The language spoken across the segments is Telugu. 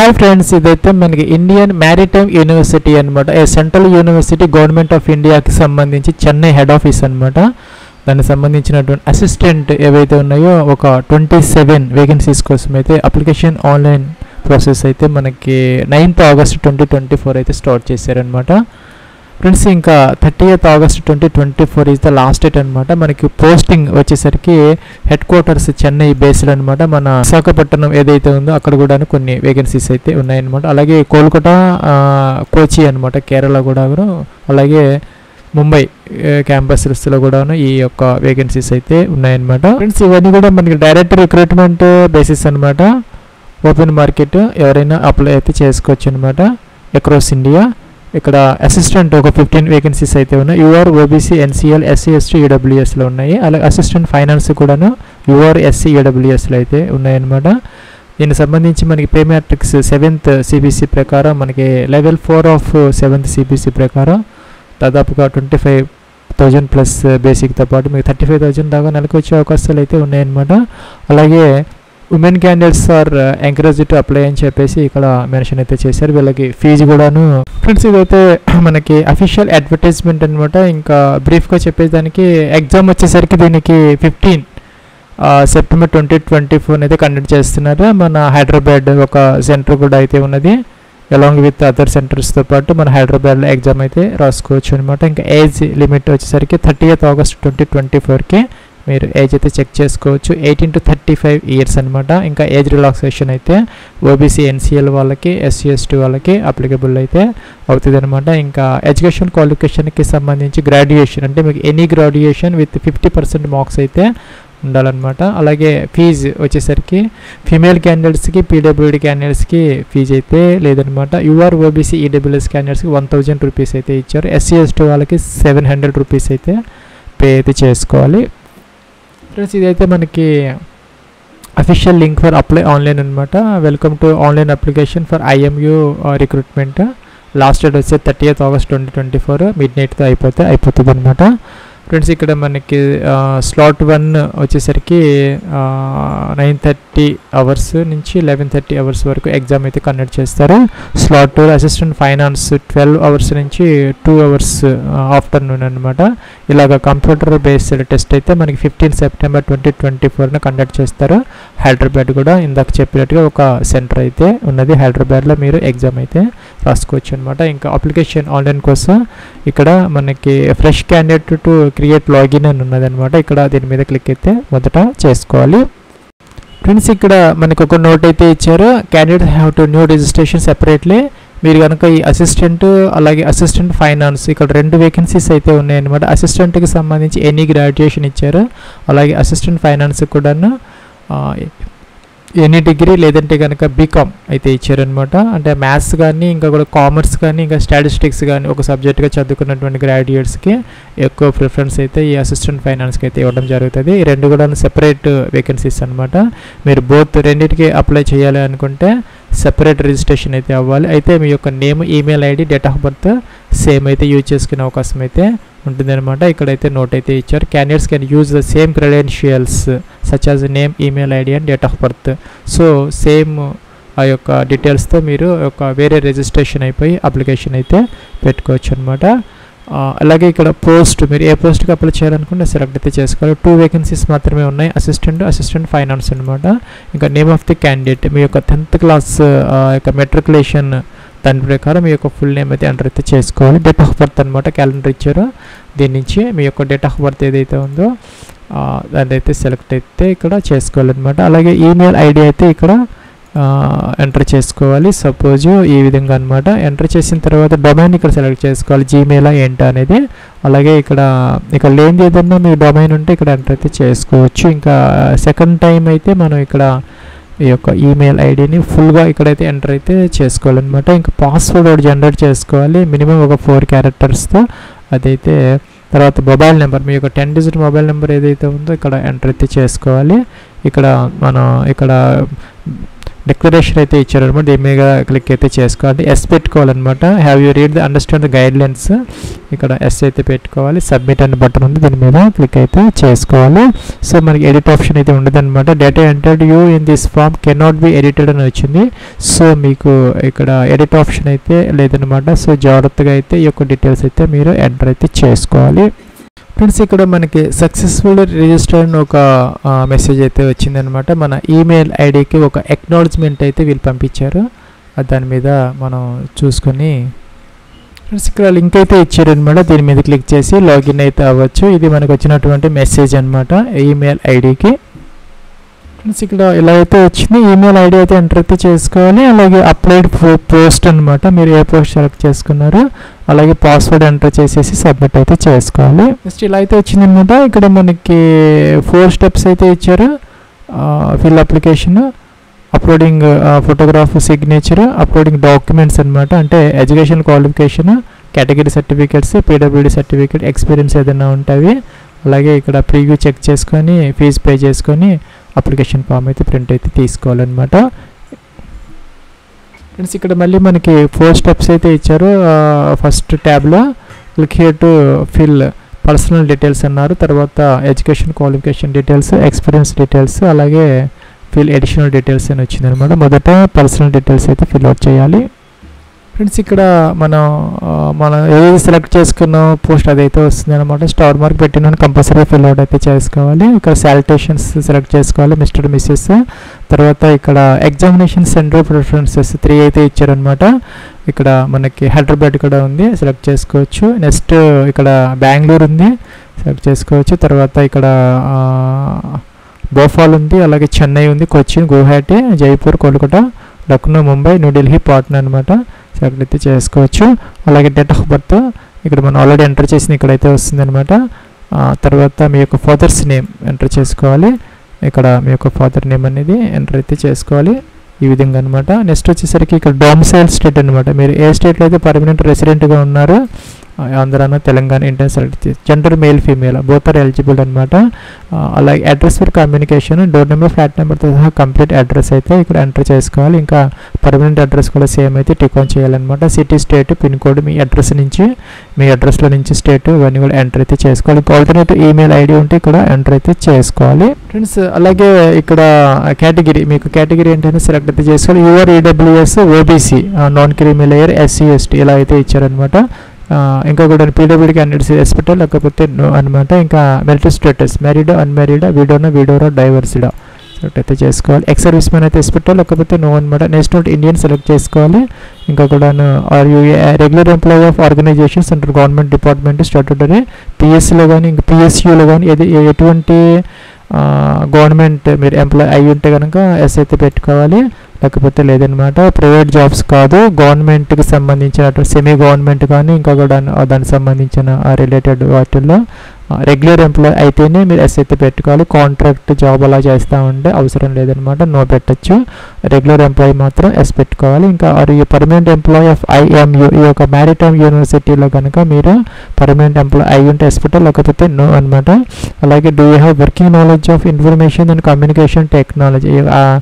హాయ్ ఫ్రెండ్స్ ఇదైతే మనకి ఇండియన్ మ్యారిటైమ్ యూనివర్సిటీ అనమాట a central university government of ఇండియాకి సంబంధించి చెన్నై హెడ్ ఆఫీస్ అనమాట దానికి సంబంధించినటువంటి అసిస్టెంట్ ఏవైతే ఉన్నాయో ఒక ట్వంటీ సెవెన్ వేకెన్సీస్ కోసం అయితే అప్లికేషన్ ఆన్లైన్ ప్రాసెస్ అయితే మనకి ninth August twenty twenty four అయితే స్టార్ట్ చేశారనమాట ఫ్రెండ్స్ ఇంకా thirtieth August twenty twenty four is the last date అనమాట మనకి పోస్టింగ్ వచ్చేసరికి హెడ్ క్వార్టర్స్ చెన్నై బేస్డ్ అనమాట మన విశాఖపట్నం ఏదైతే ఉందో అక్కడ కూడా కొన్ని వేకెన్సీస్ అయితే ఉన్నాయన్నమాట అలాగే కోల్కతా ఆ, కోచి అనమాట కేరళ కూడా అలాగే ముంబై క్యాంపస్లో కూడాను ఈ యొక్క వేకెన్సీస్ అయితే ఉన్నాయన్నమాట ఫ్రెండ్స్ ఇవన్నీ కూడా మనకి డైరెక్ట్ రిక్రూట్మెంట్ బేసిస్ అనమాట ఓపెన్ మార్కెట్ ఎవరైనా అప్లై అయితే చేసుకోవచ్చు అనమాట అక్రాస్ ఇండియా ఇక్కడ అసిస్టెంట్ ఒక ఫిఫ్టీన్ వేకెన్సీస్ అయితే ఉన్నాయి UR OBC NCL SC ST ఈడబ్ల్యూఎస్లో ఉన్నాయి అలాగే అసిస్టెంట్ ఫైనాన్స్ కూడాను యూఆర్ ఎస్సీ ఈడబ్ల్యూఎస్లో అయితే ఉన్నాయన్నమాట దీనికి సంబంధించి మనకి పే మ్యాట్రిక్స్ సెవెంత్ సిబిసి ప్రకారం మనకి level four of seventh CPC ప్రకారం దాదాపుగా ట్వంటీ ఫైవ్ థౌజండ్ ప్లస్ బేసిక్తో పాటు మీకు థర్టీ ఫైవ్ థౌజండ్ దాకా నెలకు వచ్చే అవకాశాలు అయితే ఉన్నాయన్నమాట అలాగే women candidates are encourage to apply అని చెప్పేసి ఇక్కడ మెన్షన్ అయితే చేశారు వీళ్ళకి ఫీజు కూడాను ఫ్రెండ్స్ ఇదైతే మనకి అఫీషియల్ అడ్వర్టైజ్మెంట్ అనమాట ఇంకా బ్రీఫ్గా చెప్పేదానికి ఎగ్జామ్ వచ్చేసరికి దీనికి fifteen September twenty twenty four అయితే కండక్ట్ చేస్తున్నారు మన హైదరాబాద్ ఒక సెంటర్ కూడా అయితే ఉన్నది అలాంగ్ విత్ అదర్ సెంటర్స్తో పాటు మన హైదరాబాద్లో ఎగ్జామ్ అయితే రాసుకోవచ్చు అనమాట ఇంకా ఏజ్ లిమిట్ వచ్చేసరికి థర్టీయత్ ఆగస్ట్ ట్వంటీ ట్వంటీ ఫోర్కి మీరు ఏజ్ అయితే చెక్ చేసుకోవచ్చు eighteen to thirty five years అనమాట ఇంకా ఏజ్ రిలాక్సేషన్ అయితే ఓబీసీ ఎన్సీఎల్ వాళ్ళకి ఎస్సీ ఎస్టీ వాళ్ళకి అప్లికబుల్ అయితే అవుతుంది అనమాట ఇంకా ఎడ్యుకేషన్ క్వాలిఫికేషన్కి సంబంధించి గ్రాడ్యుయేషన్ అంటే మీకు any graduation with fifty percent marks అయితే ఉండాలన్నమాట అలాగే ఫీజు వచ్చేసరికి ఫీమేల్ క్యాండిడేట్స్కి పీడబ్ల్యూడి క్యాండిడేట్స్కి ఫీజు అయితే లేదనమాట యూఆర్ ఓబీసీ ఈడబ్ల్యూఎస్ క్యాండిడేట్స్కి వన్ థౌజండ్ రూపీస్ అయితే ఇచ్చారు ఎస్సీ ఎస్టీ వాళ్ళకి సెవెన్ హండ్రెడ్ రూపీస్ అయితే పే అయితే చేసుకోవాలి ఫ్రెండ్స్ ఇదైతే మనకి official link for apply online అనమాట welcome to online application for IMU recruitment last date వచ్చే thirtieth August twenty twenty four మిడ్ నైట్తో అయిపోతే అయిపోతుంది అనమాట ఫ్రెండ్స్ ఇక్కడ మనకి స్లాట్ వన్ వచ్చేసరికి నైన్ థర్టీ అవర్స్ నుంచి లెవెన్ థర్టీ అవర్స్ వరకు ఎగ్జామ్ అయితే కండక్ట్ చేస్తారు slot two assistant finance twelve hours నుంచి టూ అవర్స్ ఆఫ్టర్నూన్ అనమాట ఇలాగ కంప్యూటర్ బేస్డ్ టెస్ట్ అయితే మనకి ఫిఫ్టీన్ సెప్టెంబర్ ట్వంటీ ట్వంటీ ఫోర్న కండక్ట్ చేస్తారు హైదరాబాద్ కూడా ఇందాక చెప్పినట్టుగా ఒక సెంటర్ అయితే ఉన్నది హైదరాబాద్లో మీరు ఎగ్జామ్ అయితే రాసుకోవచ్చు అనమాట ఇంకా అప్లికేషన్ ఆన్లైన్ కోసం ఇక్కడ మనకి fresh candidate to create login అని ఉన్నదన్నమాట ఇక్కడ దీని మీద క్లిక్ అయితే మొదట చేసుకోవాలి ఫ్రెండ్స్ ఇక్కడ మనకు ఒక నోట్ అయితే ఇచ్చారు candidate have to new registration separately మీరు కనుక ఈ అసిస్టెంట్ అలాగే అసిస్టెంట్ ఫైనాన్స్ ఇక్కడ రెండు వేకెన్సీస్ అయితే ఉన్నాయన్నమాట అసిస్టెంట్కి సంబంధించి ఎనీ గ్రాడ్యుయేషన్ ఇచ్చారు అలాగే అసిస్టెంట్ ఫైనాన్స్ కూడాను ఎనీ డిగ్రీ లేదంటే కనుక బీకామ్ అయితే ఇచ్చారనమాట అంటే మ్యాథ్స్ కానీ ఇంకా కూడా కామర్స్ కానీ ఇంకా స్టాటిస్టిక్స్ కానీ ఒక సబ్జెక్ట్గా చదువుకున్నటువంటి గ్రాడ్యుయేట్స్కి ఎక్కువ ప్రిఫరెన్స్ అయితే ఈ అసిస్టెంట్ ఫైనాన్స్కి అయితే ఇవ్వడం జరుగుతుంది ఈ రెండు కూడా సెపరేట్ వేకెన్సీస్ అనమాట మీరు బోత్ రెండింటికి అప్లై చేయాలి అనుకుంటే సెపరేట్ రిజిస్ట్రేషన్ అయితే అవ్వాలి అయితే మీ యొక్క name email ID date of birth same అయితే యూజ్ చేసుకునే అవకాశం అయితే ఉంటుందన్నమాట ఇక్కడైతే నోట్ అయితే ఇచ్చారు candidates can use the same credentials such as name email ID and date of birth so same ఆ యొక్క డీటెయిల్స్తో మీరు ఒక వేరే రిజిస్ట్రేషన్ అయిపోయి అప్లికేషన్ అయితే పెట్టుకోవచ్చు అనమాట అలాగే ఇక్కడ పోస్ట్ మీరు ఏ పోస్ట్కి అప్లై చేయాలనుకుంటే సెలెక్ట్ అయితే చేసుకోవాలి టూ వేకెన్సీస్ మాత్రమే ఉన్నాయి అసిస్టెంట్ అసిస్టెంట్ ఫైనాన్స్ అనమాట ఇంకా నేమ్ ఆఫ్ ది క్యాండిడేట్ మీ యొక్క టెన్త్ క్లాస్ యొక్క మెట్రికులేషన్ దాని ప్రకారం మీ యొక్క ఫుల్ నేమ్ అయితే ఎంటర్ అయితే చేసుకోవాలి డేట్ ఆఫ్ బర్త్ అనమాట క్యాలెండర్ ఇచ్చారు దీని నుంచి మీ యొక్క డేట్ ఆఫ్ బర్త్ ఏదైతే ఉందో దాన్ని అయితే సెలెక్ట్ అయితే ఇక్కడ చేసుకోవాలన్నమాట అలాగే ఈమెయిల్ ఐడి అయితే ఇక్కడ ఎంటర్ చేసుకోవాలి సపోజ్ ఈ విధంగా అనమాట ఎంటర్ చేసిన తర్వాత డొమైన్ ఇక్కడ సెలెక్ట్ చేసుకోవాలి జీమెయిల్ ఏంటా అనేది అలాగే ఇక్కడ ఇక్కడ లేనిది ఏదన్నా మీ డొమైన్ ఉంటే ఇక్కడ ఎంటర్ అయితే చేసుకోవచ్చు ఇంకా సెకండ్ టైం అయితే మనం ఇక్కడ ఈ యొక్క ఈమెయిల్ ఐడిని ఫుల్గా ఇక్కడైతే ఎంటర్ అయితే చేసుకోవాలన్నమాట ఇంకా పాస్వర్డ్ ఒకటి జనరేట్ చేసుకోవాలి మినిమం ఒక ఫోర్ క్యారెక్టర్స్తో అదైతే తర్వాత మొబైల్ నెంబర్ మీ యొక్క టెన్ డిజిట్ మొబైల్ నెంబర్ ఏదైతే ఉందో ఇక్కడ ఎంటర్ అయితే చేసుకోవాలి ఇక్కడ మనం ఇక్కడ డిక్లరేషన్ అయితే ఇచ్చారనమాట దీని మీద క్లిక్ అయితే చేసుకోవాలి ఎస్ పెట్టుకోవాలన్నమాట have you read the understand the guidelines ఇక్కడ ఎస్ అయితే పెట్టుకోవాలి సబ్మిట్ అనే బటన్ ఉంది దీని మీద క్లిక్ అయితే చేసుకోవాలి సో మనకి ఎడిట్ ఆప్షన్ అయితే ఉండదన్నమాట data entered you in this form cannot be edited అని వచ్చింది సో మీకు ఇక్కడ ఎడిట్ ఆప్షన్ అయితే లేదనమాట సో జాగ్రత్తగా అయితే ఈ యొక్క డీటెయిల్స్ అయితే మీరు ఎంటర్ అయితే చేసుకోవాలి ఫ్రెండ్స్ ఇక్కడ మనకి సక్సెస్ఫుల్ రిజిస్టర్ అని ఒక మెసేజ్ అయితే వచ్చిందనమాట మన ఈమెయిల్ ఐడికి ఒక ఎక్నాలజ్మెంట్ అయితే వీళ్ళు పంపించారు అది దాని మీద మనం చూసుకొని ఫ్రెండ్స్ ఇక్కడ లింక్ అయితే ఇచ్చారనమాట దీని మీద క్లిక్ చేసి లాగిన్ అయితే అవ్వచ్చు ఇది మనకు వచ్చినటువంటి మెసేజ్ అనమాట ఈమెయిల్ ఐడికి ఫ్రెండ్స్ ఇక్కడ ఇలా అయితే వచ్చింది ఈమెయిల్ ఐడి అయితే ఎంటర్ అయితే చేసుకోవాలి అలాగే అప్లైడ్ పోస్ట్ అనమాట మీరు ఏ పోస్ట్ సెలెక్ట్ చేసుకున్నారో అలాగే పాస్వర్డ్ ఎంటర్ చేసేసి సబ్మిట్ అయితే చేసుకోవాలి నెక్స్ట్ ఇలా అయితే వచ్చిందనమాట ఇక్కడ మనకి ఫోర్ స్టెప్స్ అయితే ఇచ్చారు fill application uploading photograph signature uploading documents అనమాట అంటే education qualification category certificates PWD certificate experience ఏదైనా ఉంటాయి అలాగే ఇక్కడ ప్రీవ్యూ చెక్ చేసుకొని ఫీజు పే చేసుకొని అప్లికేషన్ ఫామ్ అయితే ప్రింట్ అయితే తీసుకోవాలన్నమాట ఫ్రెండ్స్ ఇక్కడ మళ్ళీ మనకి ఫోర్ స్టెప్స్ అయితే ఇచ్చారు ఫస్ట్ ట్యాబ్లో click here to fill personal details అన్నారు తర్వాత education qualification details experience details అలాగే ఫిల్ అడిషనల్ డీటెయిల్స్ అని వచ్చిందనమాట మొదట పర్సనల్ డీటెయిల్స్ అయితే ఫిల్ అవుట్ చేయాలి ఫ్రెండ్స్ ఇక్కడ మనం మనం ఏది సెలెక్ట్ చేసుకున్న పోస్ట్ అదైతే వస్తుంది అనమాట స్టార్ మార్క్ పెట్టిన కంపల్సరీ ఫిల్ అవుట్ అయితే చేసుకోవాలి ఇక్కడ శాలిటేషన్స్ సెలెక్ట్ చేసుకోవాలి మిస్టర్ మిస్సెస్ తర్వాత ఇక్కడ ఎగ్జామినేషన్ సెంటర్ ప్రిఫరెన్సెస్ త్రీ అయితే ఇచ్చారనమాట ఇక్కడ మనకి హైదరాబాద్ కూడా ఉంది సెలెక్ట్ చేసుకోవచ్చు నెక్స్ట్ ఇక్కడ బెంగళూరు ఉంది సెలెక్ట్ చేసుకోవచ్చు తర్వాత ఇక్కడ భోపాల్ ఉంది అలాగే చెన్నై ఉంది కొచ్చిన్ గువాహటి జైపూర్ కోల్కతా లక్నో ముంబై న్యూఢిల్లీ పాట్నా అనమాట సెలెక్ట్ అయితే చేసుకోవచ్చు అలాగే డేట్ ఆఫ్ బర్త్ ఇక్కడ మనం ఆల్రెడీ ఎంటర్ చేసిన ఇక్కడైతే వస్తుంది అనమాట తర్వాత మీ యొక్క ఫాదర్స్ నేమ్ ఎంటర్ చేసుకోవాలి ఇక్కడ మీ యొక్క ఫాదర్ నేమ్ అనేది ఎంటర్ అయితే చేసుకోవాలి ఈ విధంగా అనమాట నెక్స్ట్ వచ్చేసరికి ఇక్కడ డొమిసైల్ స్టేట్ అనమాట మీరు ఏ స్టేట్లో అయితే పర్మనెంట్ రెసిడెంట్గా ఉన్నారో ఆంధ్రాను తెలంగాణ ఇండియన్ సెలెక్ట్ చేసి gender male female both are eligible అనమాట అలాగే address for communication door number flat నెంబర్తో సహా కంప్లీట్ అడ్రస్ అయితే ఇక్కడ ఎంటర్ చేసుకోవాలి ఇంకా పర్మనెంట్ అడ్రస్ కూడా సేమ్ అయితే టిక్ ఆన్ చేయాలన్నమాట సిటీ స్టేట్ పిన్ కోడ్ మీ అడ్రస్ నుంచి మీ అడ్రస్లో నుంచి స్టేట్ ఇవన్నీ కూడా ఎంటర్ అయితే చేసుకోవాలి ఆల్టర్నేట్ ఈమెయిల్ ఐడి ఉంటే ఇక్కడ ఎంటర్ అయితే చేసుకోవాలి ఫ్రెండ్స్ అలాగే ఇక్కడ కేటగిరీ మీకు కేటగిరీ ఏంటంటే సెలెక్ట్ అయితే చేసుకోవాలి UR EWS OBC non creamy layer SC ST ఇలా అయితే ఇచ్చారనమాట ఇంకా కూడా పీడబ్ల్యూడీ క్యాండిడేట్స్ ఎస్పెటల్ లేకపోతే నో అనమాట ఇంకా మెరిట్ స్టేటస్ మ్యారీడ్ అన్మ్యారీడ్ వీడోనా వీడోరా డైవర్సిడా సెలెక్ట్ అయితే చేసుకోవాలి ఎక్స్ సర్వీస్ మ్యాన్ అయితే ఎస్పెటల్ లేకపోతే నో అనమాట నెక్స్ట్ నోట్ ఇండియన్ సెలెక్ట్ చేసుకోవాలి ఇంకా కూడా are you regular employee of organisations అంటారు గవర్నమెంట్ డిపార్ట్మెంట్ స్టాట్యూటరీ పిఎస్సిలో కానీ ఇంకా పిఎస్యూలో కానీ ఏది ఎటువంటి గవర్నమెంట్ మీరు ఎంప్లాయ్ అయి ఉంటే కనుక ఎస్ అయితే పెట్టుకోవాలి లేకపోతే లేదనమాట ప్రైవేట్ జాబ్స్ కాదు గవర్నమెంట్కి సంబంధించిన సెమీ గవర్నమెంట్ కానీ ఇంకా కూడా దానికి సంబంధించిన రిలేటెడ్ వాటిల్లో రెగ్యులర్ ఎంప్లాయ్ అయితేనే మీరు ఎస్ అయితే పెట్టుకోవాలి కాంట్రాక్ట్ జాబ్ అలా చేస్తూ ఉంటే అవసరం లేదనమాట నో పెట్టచ్చు రెగ్యులర్ ఎంప్లాయీ మాత్రం ఎస్ పెట్టుకోవాలి ఇంకా ఆర్ ఈ పర్మనెంట్ ఎంప్లాయీ ఆఫ్ ఐఎంయు ఈ యొక్క మ్యారిటైమ్ యూనివర్సిటీలో కనుక మీరు పర్మనెంట్ ఎంప్లాయీ అయి ఉంటే ఎస్ పెట్టాలి లేకపోతే నో అనమాట అలాగే do you have working knowledge of information and communication technology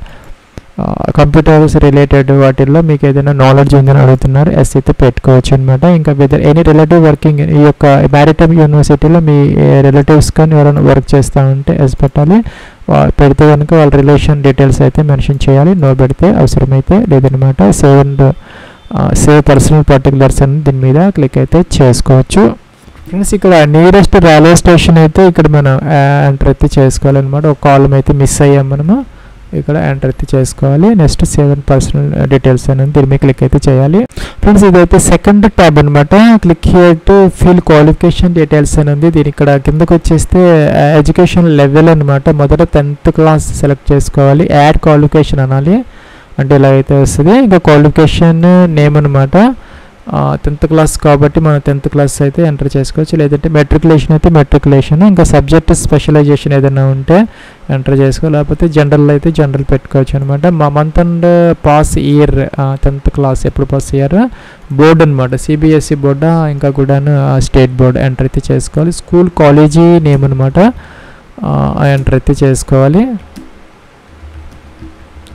computers related వాటిల్లో మీకు ఏదైనా నాలెడ్జ్ ఉందని అడుగుతున్నారు ఎస్ అయితే పెట్టుకోవచ్చు అనమాట ఇంకా వెదర్ ఎనీ రిలేటివ్ వర్కింగ్ ఈ యొక్క మ్యారిటైమ్ యూనివర్సిటీలో మీ రిలేటివ్స్ కానీ ఎవరైనా వర్క్ చేస్తూ ఉంటే ఎస్ పెట్టాలి పెడితే కనుక వాళ్ళ రిలేషన్ డీటెయిల్స్ అయితే మెన్షన్ చేయాలి నో పెడితే అవసరమైతే లేదనమాట save and save personal particulars అని దీని మీద క్లిక్ అయితే చేసుకోవచ్చు ఫ్రెండ్స్ ఇక్కడ నియరెస్ట్ రైల్వే స్టేషన్ అయితే ఇక్కడ మనం ఎంటర్ అయితే చేసుకోవాలన్నమాట ఒక కాలం అయితే మిస్ అయ్యాం మనము ఇక్కడ ఎంటర్ అయితే చేసుకోవాలి నెక్స్ట్ సెవెన్ పర్సనల్ డీటెయిల్స్ అనేది దీని మీద క్లిక్ అయితే చేయాలి ఫ్రెండ్స్ ఇదైతే సెకండ్ ట్యాబ్ అనమాట click here to fill qualification details అని ఉంది దీని ఇక్కడ కిందకు వచ్చేస్తే ఎడ్యుకేషన్ లెవెల్ అనమాట మొదట టెన్త్ క్లాస్ సెలెక్ట్ చేసుకోవాలి యాడ్ క్వాలిఫికేషన్ అనాలి అంటే ఇలా అయితే వస్తుంది ఇంకా క్వాలిఫికేషన్ నేమ్ అనమాట టెన్త్ క్లాస్ కాబట్టి మనం టెన్త్ క్లాస్ అయితే ఎంటర్ చేసుకోవచ్చు లేదంటే మెట్రికులేషన్ అయితే మెట్రికులేషన్ ఇంకా సబ్జెక్ట్ స్పెషలైజేషన్ ఏదైనా ఉంటే ఎంటర్ చేసుకో లేకపోతే జనరల్ అయితే జనరల్ పెట్టుకోవచ్చు అనమాట మా month and pass year tenth class ఎప్పుడు పాస్ ఇయర్ బోర్డు అనమాట సిబిఎస్ఈ బోర్డా ఇంకా కూడాను స్టేట్ బోర్డ్ ఎంటర్ అయితే చేసుకోవాలి స్కూల్ కాలేజీ నేమ్ అనమాట ఎంటర్ అయితే చేసుకోవాలి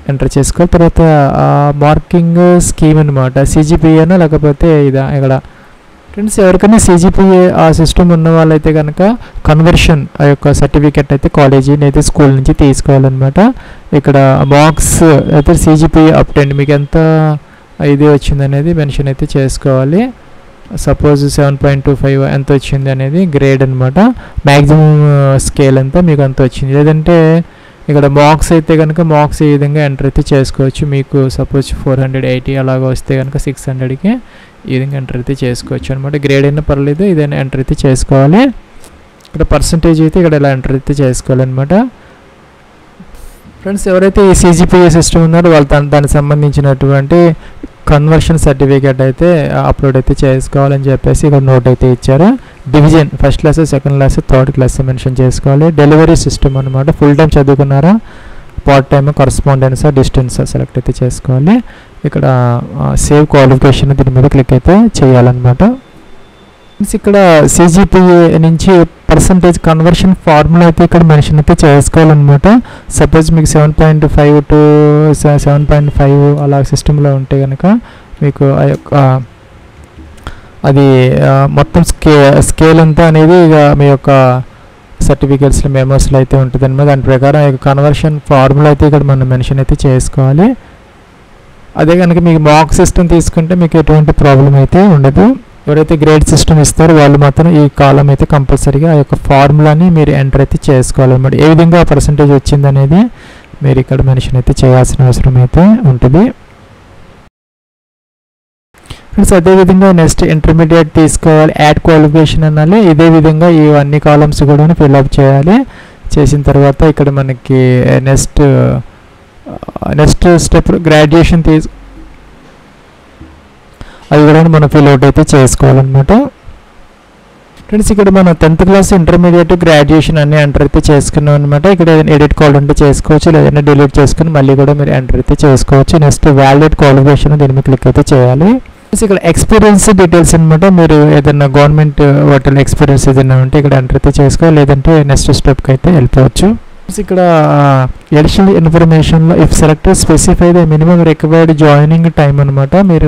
ఎంటర్ చేసుకోవాలి తర్వాత మార్కింగ్ స్కీమ్ అనమాట సిజిపిఏనో లేకపోతే ఇదా ఇక్కడ ఫ్రెండ్స్ ఎవరికైనా సిజిపిఏ ఆ సిస్టమ్ ఉన్న వాళ్ళైతే కనుక కన్వర్షన్ ఆ యొక్క సర్టిఫికెట్ అయితే కాలేజీ అయితే స్కూల్ నుంచి తీసుకోవాలన్నమాట ఇక్కడ బాక్స్ అయితే సిజిపిఏ అప్ టెన్ మీకు ఎంత ఇది వచ్చింది అనేది మెన్షన్ అయితే చేసుకోవాలి suppose seven point two five ఎంత వచ్చింది అనేది గ్రేడ్ అనమాట మ్యాక్సిమం స్కేల్ అంతా మీకు అంత వచ్చింది లేదంటే ఇక్కడ మార్క్స్ అయితే కనుక మార్క్స్ ఈ విధంగా ఎంటర్ అయితే చేసుకోవచ్చు మీకు సపోజ్ ఫోర్ హండ్రెడ్ ఎయిటీ అలాగ వస్తే కనుక సిక్స్ హండ్రెడ్కి ఈ విధంగా ఎంటర్ అయితే చేసుకోవచ్చు అనమాట గ్రేడ్ అయినా పర్లేదు ఇదైనా ఎంటర్ అయితే చేసుకోవాలి ఇక్కడ పర్సంటేజ్ అయితే ఇక్కడ ఇలా ఎంటర్ అయితే చేసుకోవాలన్నమాట ఫ్రెండ్స్ ఎవరైతే ఈ సీజీపీఏ సిస్టమ్ ఉన్నారో వాళ్ళు దాని దానికి సంబంధించినటువంటి కన్వర్షన్ సర్టిఫికేట్ అయితే అప్లోడ్ అయితే చేసుకోవాలని చెప్పేసి ఇక్కడ నోట్ అయితే ఇచ్చారు division first class second class third class mention చేసుకోవాలి డెలివరీ సిస్టమ్ అనమాట ఫుల్ టైం చదువుకున్నారా part time correspondence distance select అయితే చేసుకోవాలి ఇక్కడ సేవ్ క్వాలిఫికేషన్ దీని మీద క్లిక్ అయితే చేయాలన్నమాట ఇక్కడ సిజిపిఏ నుంచి పర్సంటేజ్ కన్వర్షన్ ఫార్ములా అయితే ఇక్కడ మెన్షన్ అయితే చేసుకోవాలన్నమాట సపోజ్ మీకు seven point five to seven point five అలా సిస్టంలో ఉంటే కనుక మీకు ఆ యొక్క అది మొత్తం స్కే స్కేల్ అంతా అనేది ఇక మీ యొక్క సర్టిఫికేట్స్లో మెమోస్లో అయితే ఉంటుంది అనమాట దాని ప్రకారం ఈ కన్వర్షన్ ఫార్ములా అయితే ఇక్కడ మనం మెన్షన్ అయితే చేసుకోవాలి అదే కనుక మీకు మాక్ సిస్టమ్ తీసుకుంటే మీకు ఎటువంటి ప్రాబ్లం అయితే ఉండదు ఎవరైతే గ్రేడ్ సిస్టమ్ ఇస్తారో వాళ్ళు మాత్రం ఈ కాలం అయితే కంపల్సరీగా ఆ యొక్క ఫార్ములాని మీరు ఎంటర్ అయితే చేసుకోవాలన్నమాట ఏ విధంగా పర్సంటేజ్ వచ్చింది అనేది మీరు ఇక్కడ మెన్షన్ అయితే చేయాల్సిన అవసరం అయితే ఉంటుంది ఫ్రెండ్స్ అదేవిధంగా నెక్స్ట్ ఇంటర్మీడియట్ తీసుకోవాలి యాడ్ క్వాలిఫికేషన్ అనాలి ఇదే విధంగా ఈ అన్ని కాలమ్స్ కూడా ఫిల్అప్ చేయాలి చేసిన తర్వాత ఇక్కడ మనకి నెక్స్ట్ నెక్స్ట్ స్టెప్ గ్రాడ్యుయేషన్ తీసు అది కూడా మనం ఫిల్ అవుట్ అయితే చేసుకోవాలన్నమాట ఫ్రెండ్స్ ఇక్కడ మనం టెన్త్ క్లాస్ ఇంటర్మీడియట్ గ్రాడ్యుయేషన్ అన్ని ఎంటర్ అయితే చేసుకున్నాం అనమాట ఇక్కడ ఎడిట్ కావాలంటే చేసుకోవచ్చు లేదంటే డిలీట్ చేసుకుని మళ్ళీ కూడా మీరు ఎంటర్ అయితే చేసుకోవచ్చు నెక్స్ట్ వ్యాలిడ్ క్వాలిఫికేషన్ దీని మీద క్లిక్ అయితే చేయాలి ఇక్కడ ఎక్స్పీరియన్స్ డీటెయిల్స్ అనమాట మీరు ఏదైనా గవర్నమెంట్ హోటల్ ఎక్స్పీరియన్స్ ఏదైనా ఉంటే ఇక్కడ ఎంటర్ అయితే చేసుకోవాలి లేదంటే నెక్స్ట్ స్టెప్కి అయితే వెళ్ళిపోవచ్చు ఇక్కడ ఎడిషనల్ ఇన్ఫర్మేషన్లో if selected specify the minimum required joining time అనమాట మీరు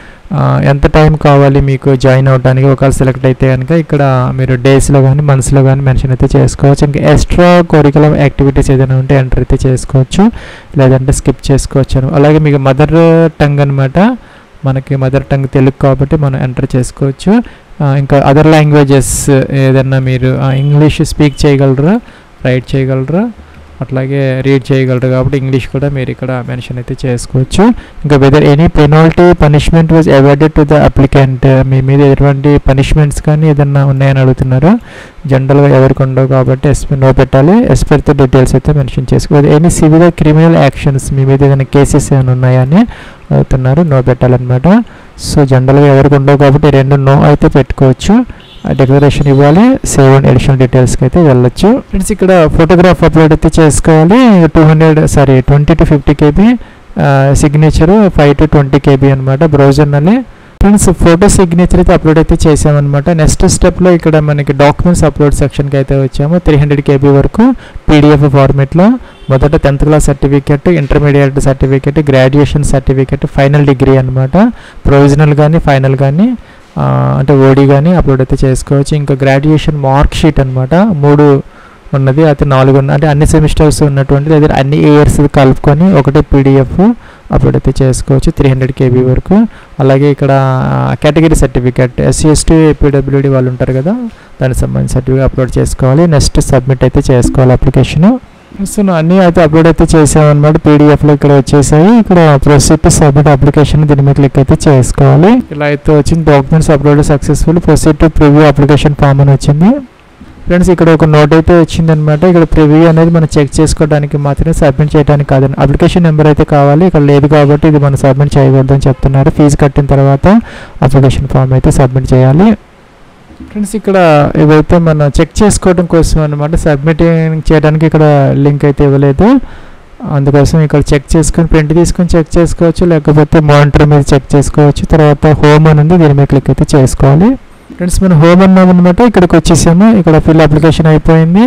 ఎంత టైం కావాలి మీకు జాయిన్ అవ్వడానికి ఒకవేళ సెలెక్ట్ అయితే కనుక ఇక్కడ మీరు డేస్లో కానీ మంత్స్లో కానీ మెన్షన్ అయితే చేసుకోవచ్చు ఇంకా ఎక్స్ట్రా కోరికల యాక్టివిటీస్ ఏదైనా ఉంటే ఎంటర్ అయితే చేసుకోవచ్చు లేదంటే స్కిప్ చేసుకోవచ్చు అలాగే మీకు మదర్ టంగ్ అనమాట మనకి మదర్ టంగ్ తెలుగు కాబట్టి మనం ఎంటర్ చేసుకోవచ్చు ఇంకా అదర్ లాంగ్వేజెస్ ఏదన్నా మీరు ఇంగ్లీష్ స్పీక్ చేయగలరా రైట్ చేయగలరా అట్లాగే రీడ్ చేయగలరు కాబట్టి ఇంగ్లీష్ కూడా మీరు ఇక్కడ మెన్షన్ అయితే చేసుకోవచ్చు ఇంకా whether any penalty punishment was avoided to the applicant మీ మీద ఎటువంటి పనిష్మెంట్స్ కానీ ఏదన్నా ఉన్నాయని అడుగుతున్నారు జనరల్గా ఎవరికి ఉండవు కాబట్టి ఎస్పీ నో పెట్టాలి ఎస్పీతో డీటెయిల్స్ అయితే మెన్షన్ చేసుకోవాలి ఎనీ సివిల్ క్రిమినల్ యాక్షన్స్ మీ మీద ఏదైనా కేసెస్ ఏమైనా ఉన్నాయని అవుతున్నారు నో పెట్టాలన్నమాట సో జనరల్గా ఎవరికి ఉండవు కాబట్టి రెండు నో అయితే పెట్టుకోవచ్చు డిక్లరేషన్ ఇవ్వాలి సేవ్ అండ్ ఎడిషనల్ డీటెయిల్స్కి అయితే వెళ్ళొచ్చు ఫ్రెండ్స్ ఇక్కడ ఫోటోగ్రాఫ్ అప్లోడ్ అయితే చేసుకోవాలి two hundred sorry twenty to fifty KB signature five to twenty KB అనమాట బ్రౌజర్ನಲ್ಲಿ ఫ్రెండ్స్ ఫోటో సిగ్నేచర్ అయితే అప్లోడ్ అయితే చేసామన్నమాట నెక్స్ట్ స్టెప్లో ఇక్కడ మనకి డాక్యుమెంట్స్ అప్లోడ్ సెక్షన్కి అయితే వచ్చాము త్రీ హండ్రెడ్ కేబీ వరకు పీడిఎఫ్ ఫార్మేట్లో మొదట tenth class certificate intermediate certificate graduation certificate final degree అనమాట ప్రొవిజనల్ కానీ ఫైనల్ కానీ అంటే ఓడి కానీ అప్లోడ్ అయితే చేసుకోవచ్చు ఇంకా గ్రాడ్యుయేషన్ మార్క్ షీట్ అనమాట మూడు ఉన్నది అయితే నాలుగు ఉన్న అంటే అన్ని సెమిస్టర్స్ ఉన్నటువంటి లేదా అన్ని ఇయర్స్ కలుపుకొని ఒకటే పీడిఎఫ్ అప్లోడ్ అయితే చేసుకోవచ్చు త్రీ హండ్రెడ్ కేబీ వరకు అలాగే ఇక్కడ category certificate SC ST PWD వాళ్ళు ఉంటారు కదా దానికి సంబంధించిన సర్టిఫికేట్ అప్లోడ్ చేసుకోవాలి నెక్స్ట్ సబ్మిట్ అయితే చేసుకోవాలి అప్లికేషన్ సో అన్నీ అయితే అప్లోడ్ అయితే చేసామన్నమాట పీడిఎఫ్లో ఇక్కడ వచ్చేసాయి ఇక్కడ ప్రొసీడ్ టు సబ్మిట్ అప్లికేషన్ దీని మీద క్లిక్ అయితే చేసుకోవాలి ఇలా అయితే వచ్చింది documents upload successful proceed to preview application form అని వచ్చింది ఫ్రెండ్స్ ఇక్కడ ఒక నోట్ అయితే వచ్చిందనమాట ఇక్కడ ప్రివ్యూ అనేది మనం చెక్ చేసుకోవడానికి మాత్రమే సబ్మిట్ చేయడానికి కాదండి అప్లికేషన్ నెంబర్ అయితే కావాలి ఇక్కడ లేదు కాబట్టి ఇది మనం సబ్మిట్ చేయకూడదని చెప్తున్నారు ఫీజు కట్టిన తర్వాత అప్లికేషన్ ఫామ్ అయితే సబ్మిట్ చేయాలి ఫ్రెండ్స్ ఇక్కడ ఇవైతే మనం చెక్ చేసుకోవడం కోసం అనమాట సబ్మిట్ చేయడానికి ఇక్కడ లింక్ అయితే ఇవ్వలేదు అందుకోసం ఇక్కడ చెక్ చేసుకొని ప్రింట్ తీసుకొని చెక్ చేసుకోవచ్చు లేకపోతే మానిటర్ మీద చెక్ చేసుకోవచ్చు తర్వాత హోమ్ అని ఉంది దీని మీద క్లిక్ అయితే చేసుకోవాలి ఫ్రెండ్స్ మనం హోమ్ అన్నాం అనమాట ఇక్కడికి వచ్చేసాము ఇక్కడ ఫిల్ అప్లికేషన్ అయిపోయింది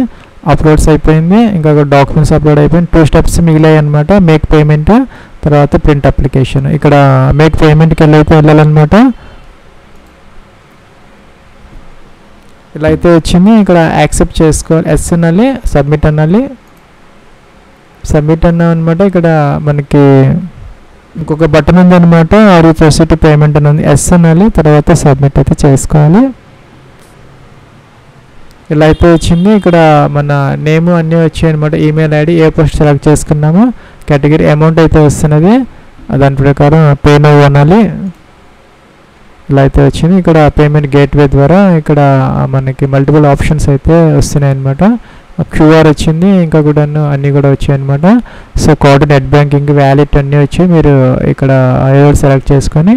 అప్లోడ్స్ అయిపోయింది ఇంకా డాక్యుమెంట్స్ అప్లోడ్ అయిపోయింది టూ స్టెప్స్ మిగిలాయి అనమాట మేక్ పేమెంట్ తర్వాత ప్రింట్ అప్లికేషన్ ఇక్కడ మేక్ పేమెంట్కి వెళ్ళైతే వెళ్ళాలన్నమాట ఇలా అయితే వచ్చింది ఇక్కడ యాక్సెప్ట్ చేసుకోవాలి ఎస్ అనాలి సబ్మిట్ అనాలి సబ్మిట్ అన్నాం అనమాట ఇక్కడ మనకి ఇంకొక బటన్ ఉంది అనమాట ఆర్ ప్రొసీడ్ పేమెంట్ అని ఉంది ఎస్ అనాలి తర్వాత సబ్మిట్ అయితే చేసుకోవాలి ఇలా అయితే వచ్చింది ఇక్కడ మన నేమ్ అన్నీ వచ్చాయి అనమాట ఈమెయిల్ ఐడి ఏ పోస్ట్ సెలెక్ట్ చేసుకున్నామో కేటగిరీ అమౌంట్ అయితే వస్తున్నది దాని ప్రకారం పే నో అనాలి ఇలా అయితే వచ్చింది ఇక్కడ పేమెంట్ గేట్వే ద్వారా ఇక్కడ మనకి మల్టిపుల్ ఆప్షన్స్ అయితే వస్తున్నాయి అనమాట క్యూఆర్ వచ్చింది ఇంకా కూడా అన్నీ కూడా వచ్చాయి అనమాట so code net banking wallet అన్నీ వచ్చాయి మీరు ఇక్కడ ఏదో సెలెక్ట్ చేసుకొని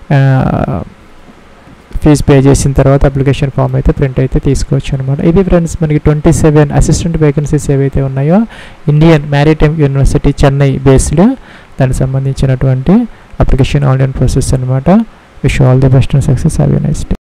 ఫీజు పే చేసిన తర్వాత అప్లికేషన్ ఫామ్ అయితే ప్రింట్ అయితే తీసుకోవచ్చు అనమాట ఇది ఫ్రెండ్స్ మనకి ట్వంటీ సెవెన్ అసిస్టెంట్ వేకెన్సీస్ ఏవైతే ఉన్నాయో Indian maritime university Chennai based దానికి సంబంధించినటువంటి అప్లికేషన్ ఆన్లైన్ ప్రాసెస్ అనమాట wish all the best and success have you next